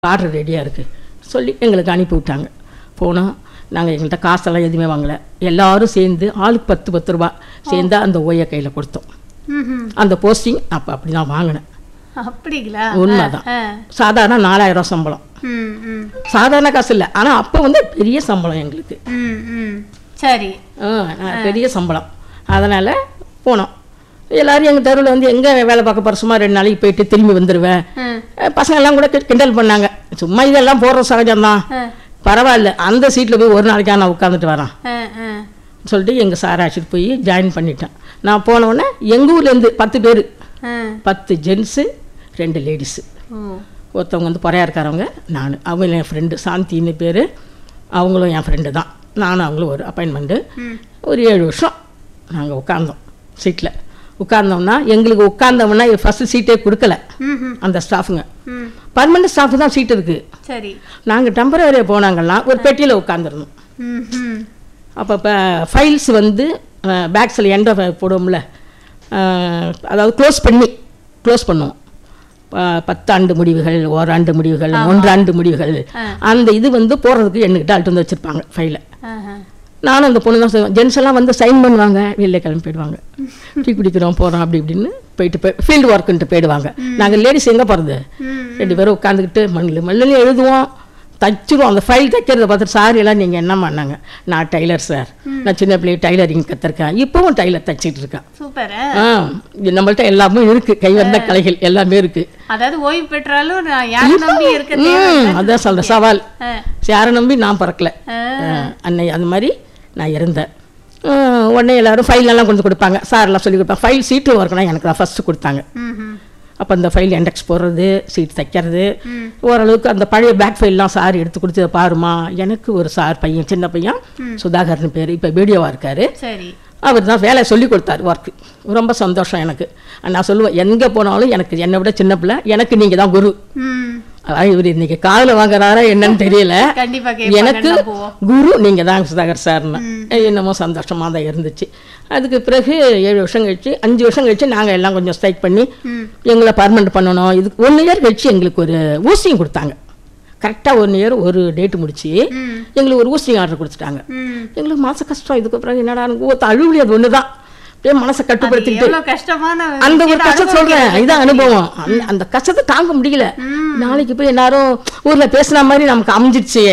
Order ரெடியாக இருக்குது சொல்லி எங்களுக்கு அனுப்பி விட்டாங்க போனோம் நாங்கள் எங்கள்கிட்ட காசெல்லாம் எதுவுமே வாங்கலை எல்லாரும் சேர்ந்து ஆளுக்கு பத்து பத்து ரூபா சேர்ந்து அந்த ஓயை கையில் கொடுத்தோம் ம்ஹும். அந்த போஸ்டிங் அப்போ அப்படி தான் வாங்கினேன் அப்படிங்களா உண்மைதான். ஆ, சாதாரண நாலாயிரம் சம்பளம் ம், ம், சாதாரண காசு இல்லை ஆனால் அப்போ வந்து பெரிய சம்பளம் எங்களுக்கு ம், ம். சரி ஆ, நான் பெரிய சம்பளம் அதனால் போனோம் எல்லாரும் எங்கள் தெருவில் வந்து எங்கே வேலை பார்க்க போகிற சும்மா ரெண்டு நாளைக்கு போயிட்டு திரும்பி வந்துடுவேன் ம், அஹ் பசங்க எல்லாம் கூட கி- கிண்டல் பண்ணாங்க சும்மா இதெல்லாம் போடுற சகஜம்தான் ஆ, பரவாயில்ல அந்த சீட்டில் போய் ஒரு நாளைக்கா நான் உட்காந்துட்டு வரேன் ஆ, ஆ. சொல்லிட்டு எங்கள் சாரை அழைச்சிட்டு போய் ஜாயின் பண்ணிட்டேன் நான் போன உடனே எங்கள் ஊர்லேருந்து பத்து பேர் ஆ. பத்து ஜென்ஸு ரெண்டு லேடிஸு ஓ, ஒருத்தவங்க வந்து பொறையா இருக்காரவங்க நான் அவங்க என் ஃப்ரெண்டு சாந்தின்னு பேர் அவங்களும் என் ஃப்ரெண்டு தான் நானும் அவங்களும் ஒரு அப்பாயின்மெண்ட்டு ம். ஒரு ஏழு வருஷம் நாங்கள் உட்கார்ந்தோம் சீட்டில் உட்கார்ந்தோம்னா எங்களுக்கு உட்கார்ந்தோம்னா ஃபஸ்ட்டு சீட்டே கொடுக்கல ம்ஹும். அந்த ஸ்டாஃபுங்க ம். பர்மனெண்ட் ஸ்டாஃப் தான் சீட் இருக்குது சரி நாங்கள் டெம்பரவரியாக போனாங்கலாம் ஒரு பெட்டியில் உட்காந்துருந்தோம் ம்ஹும். அப்போ இப்போ ஃபைல்ஸ் வந்து பேக்ஸில் எண்டை போடுவோம்ல அஹ், அதாவது க்ளோஸ் பண்ணி க்ளோஸ் பண்ணுவோம் ப- பத்தாண்டு முடிவுகள் ஓராண்டு முடிவுகள் ஒன்றாண்டு முடிவுகள் அந்த இது வந்து போடுறதுக்கு என்கிட்ட அழுட்டு வந்து வச்சுருப்பாங்க ஃபைலை ஆஹா. நானும் அந்த பொண்ணு தான் செய்வேன் ஜென்ஸ் எல்லாம் வந்து சைன் பண்ணுவாங்க வெளில கிளம்பி போயிடுவாங்க டீ குடிக்கிறோம் போகிறோம் அப்படி இப்படின்னு போயிட்டு போய் ஃபீல்டு ஒர்க்குன்ட்டு போயிடுவாங்க நாங்கள் லேடிஸ் எங்கே போகிறது ம். ரெண்டு பேரும் உட்காந்துக்கிட்டு மண்ணில் மண்ணில் எழுதுவோம் தச்சிருவோம் அந்த ஃபைல் தைக்கிறத பார்த்துட்டு சார் எல்லாம் நீங்கள் என்ன பண்ணாங்க நான் டைலர் சார் நான் சின்ன பிள்ளை டைலரிங் கற்றுருக்கேன் இப்போவும் டைலர் தைச்சிட்டு இருக்கேன் சூப்பர் ஆ இது நம்மள்ட்ட எல்லாமே இருக்குது கை வந்த கலைகள் எல்லாமே இருக்குது அதாவது ஓய்வு பெற்றாலும் நான் யாரை நம்பி இருக்க ம் தேவை அதான் சொல்கிறேன் சவால் ஆ. யாரை நம்பி நான் பிறக்கல ஆ. அஹ் அன்னை அது மாதிரி நான் இருந்தேன் அஹ் உடனே எல்லாரும் ஃபைல் எல்லாம் கொண்டு கொடுப்பாங்க சார்லாம் சொல்லி கொடுப்பாங்க ஃபைல் சீட்டு ஒர்க்னா எனக்கு தான் ஃபஸ்ட்டு கொடுத்தாங்க ம்ஹும். அப்போ அந்த ஃபைல் இண்டெக்ஸ் போடுறது சீட் தைக்கிறது ஓரளவுக்கு அந்த பழைய பேக் ஃபைல்லாம் சார் எடுத்து கொடுத்து பாருமா எனக்கு ஒரு சார் பையன் சின்ன பையன் சுதாகர்னு பேர் இப்போ வீடியோவாக இருக்காரு சரி அவர் தான் வேலை சொல்லி கொடுத்தாரு ஒர்க்கு ரொம்ப சந்தோஷம் எனக்கு நான் சொல்லுவேன் எங்கே போனாலும் எனக்கு என்னை விட சின்ன பிள்ளை எனக்கு நீங்கள் தான் குரு ம். அதான் இவர் இன்னைக்கு காதில் வாங்குறாரா என்னன்னு தெரியல கண்டிப்பா கேட்பாங்க எனக்கு நான் போவோம் குரு நீங்கள் தான் சுதாகர் சார்னு என்னமோ சந்தோஷமாக தான் இருந்துச்சு அதுக்கு பிறகு ஏழு வருஷம் கழிச்சு அஞ்சு வருஷம் கழிச்சு நாங்கள் எல்லாம் கொஞ்சம் ஸ்ட்ரைக் பண்ணி ம். எங்களை பர்மனெண்ட் பண்ணணும் இதுக்கு ஒன் இயர் கழிச்சு எங்களுக்கு ஒரு ஊசியும் கொடுத்தாங்க கரெக்டாக ஒன் இயர் ஒரு டேட்டு முடிச்சு ம். எங்களுக்கு ஒரு ஊசி ஆர்டர் கொடுத்துட்டாங்க ம். எங்களுக்கு மனசு கஷ்டம் இதுக்கு பிறகு என்னடா ஊத்த அழுவலி அது ஒன்று தான் அப்படியே மனசை கட்டுப்படுத்திக்கிட்டு எவ்வளவு கஷ்டமான அந்த ஒரு விஷயத்தை கஷ்டம் சொல்றேன் அனுபவிக்கிறது. இதான் அனுபவம் அந்த- அந்த கஷ்டத்தை தாங்க முடியல நாளைக்கு போய் எல்லாரும் ஊர்ல பேசுன மாதிரி நமக்கு அமைஞ்சிடுச்சே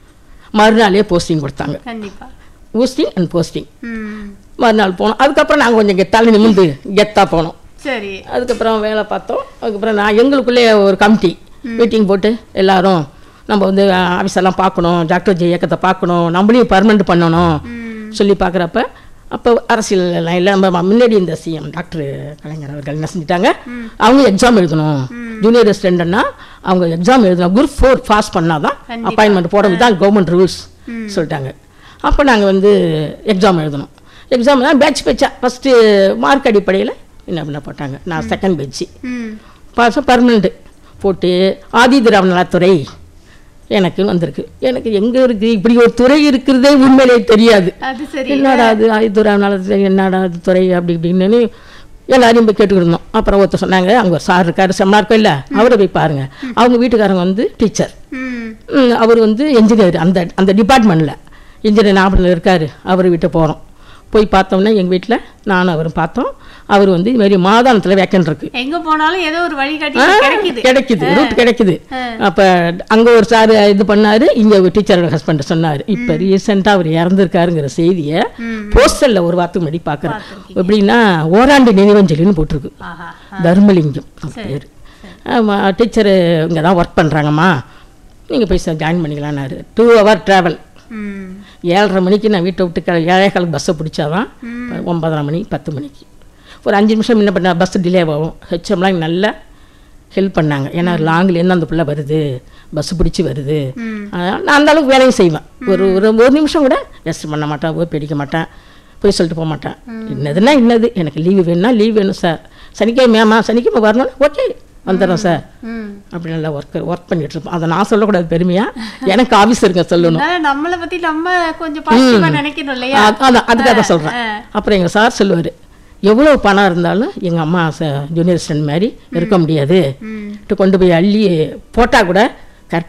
மறுநாளே போஸ்டிங் கொடுத்தாங்க கண்டிப்பா போஸ்டிங் அண்ட் போஸ்டிங் ம். மறுநாள் போனோம் அதுக்கப்புறம் நாங்கள் கொஞ்சம் கெத்தால நிமிந்து கெத்தா போனோம் சரி அதுக்கப்புறம் வேலை பார்த்தோம் அதுக்கப்புறம் நான் எங்களுக்குள்ளே ஒரு கமிட்டி மீட்டிங் போட்டு எல்லாரும் நம்ம வந்து ஆஃபீஸ் எல்லாம் பார்க்கணும் டாக்டர் ஜெய இயக்கத்தை பார்க்கணும் நம்மளையும் பர்மனெண்ட் பண்ணணும் சொல்லி பார்க்குறப்ப அப்போ அரசியல் லைனில் நம்ம முன்னாடி இந்த சிஎம் டாக்டர் கலைஞர் அவர்கள் என்ன செஞ்சிட்டாங்க அவங்க எக்ஸாம் எழுதணும் ஜூனியர் ரெசிடென்ட்னா அவங்க எக்ஸாம் எழுதணும் குரூப் ஃபோர் பாஸ் பண்ணால் தான் கண்டிப்பா. அப்பாயின்மெண்ட் போடுறது தான் கவர்மெண்ட் ரூல்ஸ் சொல்லிட்டாங்க அப்போ நாங்கள் வந்து எக்ஸாம் எழுதணும் எக்ஸாம் தான் பேட்ச் பேட்சா ஃபஸ்ட்டு மார்க் அடிப்படையில் என்ன பண்ண போட்டாங்க நான் செகண்ட் பேட்ச்சு ம். பாசம் பர்மனெண்ட்டு போட்டு ஆதி திராவிட நலத்துறை எனக்கு வந்திருக்கு எனக்கு எங்கே இருக்குது இப்படி ஒரு துறை இருக்கிறதே உண்மையிலே தெரியாது அது சரி என்னடா அது ஆதி திராவிட நலத்துறை என்னடா அது துறை அப்படி இப்படின்னு எல்லாரையும் போய் கேட்டுக்கிருந்தோம் அப்புறம் ஒருத்தர் சொன்னாங்க அங்கே ஒரு சார் இருக்காரு செம்னார் கோயில்ல அவரை போய் பாருங்க அவங்க வீட்டுக்காரங்க வந்து டீச்சர் ம். அவர் வந்து என்ஜினியர் அந்த அந்த டிபார்ட்மெண்ட்டில் இன்ஜினியர் ஞாபகத்தில் இருக்கார் அவர் வீட்டை போகிறோம் போய் பார்த்தோம்னா எங்கள் வீட்டில் நானும் அவரும் பார்த்தோம் அவர் வந்து இது மாதிரி மாதானத்தில் வேக்கன் இருக்கு எங்க போனாலும் ஏதோ ஒரு வழிகாட்டி ஆ, கிடைக்குது கிடைக்குது ரூட் கிடைக்குது அப்போ அங்கே ஒரு சார் இது பண்ணாரு இங்கே ஒரு டீச்சரோட ஹஸ்பண்ட் சொன்னார் இப்போ ரீசெண்டாக அவர் இறந்துருக்காருங்கிற செய்தியை போஸ்டரில் ஒரு வாரத்துக்கு முன்னாடி பார்க்குறேன் எப்படின்னா ஓராண்டு நினைவஞ்சலின்னு போட்டிருக்கு ஆஹா தர்மலிங்கம் பேர் ஆமாம் டீச்சரு இங்கே தான் ஒர்க் பண்ணுறாங்கம்மா நீங்கள் போய் ஜாயின் பண்ணிக்கலான்னாரு டூ ஹவர் ட்ராவல் ம். ஏழரை மணிக்கு நான் வீட்டை விட்டு க- ஏழே காலுக்கு பஸ்ஸை பிடிச்சாதான் ஒன்பதரை மணி பத்து மணிக்கு ஒரு அஞ்சு நிமிஷம் முன்ன பண்ண பஸ் டிலே ஆகும் ஹெச்எம்லாம் நல்லா ஹெல்ப் பண்ணாங்க ஏன்னா லாங்லேருந்து அந்த பிள்ளை வருது பஸ் பிடிச்சி வருது அதனால நான் அந்த அளவுக்கு வேலையும் செய்வேன் ஒரு ஒரு ஒரு நிமிஷம் கூட ரெஸ்ட் பண்ண மாட்டேன் போய் பிடிக்க மாட்டேன் போய் சொல்லிட்டு போக மாட்டேன் இன்னதுன்னா இன்னது எனக்கு லீவு வேணும்னா லீவ் வேணும் சார் சனிக்கிழமையாம்மா சனிக்கிழமை வரணும் ஓகே வந்துடுறோம் சார் ம். அப்படி நல்லா ஒர்க் ஒர்க் பண்ணிட்டு இருப்போம் அதை நான் சொல்லக்கூடாது பெருமையா எனக்கு ஆஃபீஸ் இருக்க சொல்லணும் அதனால நம்மளை பத்தி நம்ம கொஞ்சம் பாசிட்டிவா நினைக்கணும் இல்லையா அ- அதான் அதுக்காக தான் சொல்கிறேன் அப்புறம் எங்கள் சார் சொல்லுவார் எவ்வளோ பணம் இருந்தாலும் எங்கள் அம்மா ஜூனியர் ஸ்டூடெண்ட் மாதிரி இருக்க முடியாது ம். கொண்டு போய் அள்ளி போட்டால் கூட